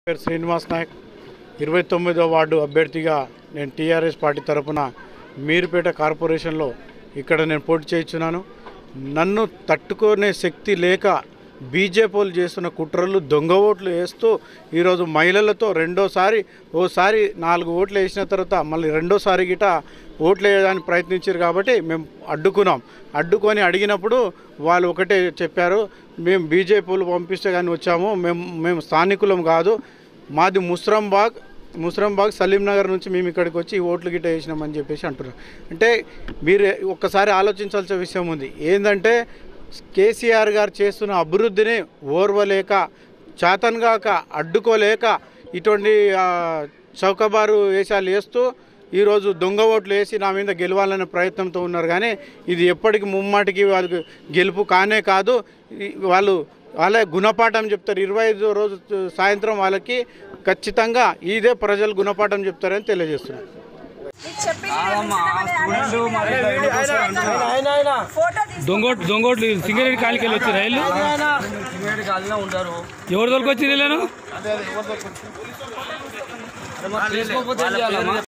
పేరు శ్రీనివాస్ నాయక్ ఇరవై తొమ్మిదో వార్డు అభ్యర్థిగా నేను టీఆర్ఎస్ పార్టీ తరపున మీరుపేట కార్పొరేషన్లో ఇక్కడ నేను పోటీ చేయించున్నాను నన్ను తట్టుకునే శక్తి లేక బీజేపీలు చేస్తున్న కుట్రలు దొంగ ఓట్లు వేస్తూ ఈరోజు మహిళలతో రెండోసారి ఓసారి నాలుగు ఓట్లు వేసిన తర్వాత మళ్ళీ రెండోసారి గిట ఓట్లు వేయడానికి ప్రయత్నించారు కాబట్టి మేము అడ్డుకున్నాం అడ్డుకొని అడిగినప్పుడు వాళ్ళు ఒకటే చెప్పారు మేము బీజేపీలు పంపిస్తే కానీ వచ్చాము మేము మేము స్థానికులం కాదు మాది ముస్రంబాగ్ ముస్రంబాగ్ సలీం నగర్ నుంచి మేము ఇక్కడికి వచ్చి ఈ ఓట్లు గిట్ట వేసినామని చెప్పేసి అంటున్నారు అంటే మీరు ఒక్కసారి ఆలోచించాల్సిన విషయం ఉంది ఏంటంటే కేసీఆర్ గారు చేస్తున్న అభివృద్ధిని ఓర్వలేక చేతన్గాక అడ్డుకోలేక ఇటువంటి ఆ, చౌకబారు వేషాలు వేస్తూ ఈరోజు దొంగ ఓట్లు వేసి నా మీద గెలవాలనే ప్రయత్నంతో ఉన్నారు కానీ ఇది ఎప్పటికి ముమ్మాటికి వాళ్ళకి గెలుపు కానే కాదు ఈ- వాళ్ళు వాళ్ళే గుణపాఠం చెప్తారు ఇరవై ఐదు రోజు సాయంత్రం వాళ్ళకి ఖచ్చితంగా ఇదే ప్రజలు గుణపాఠం చెప్తారని తెలియజేస్తున్నారు దొంగోట్ దొంగోట్లు సింగరేణి కాలికి వెళ్ళి వచ్చి రైలు ఉంటారు ఎవరి దొరికి వచ్చి నేను తీసుకోకపోతే ఏం చేయాలమ్మా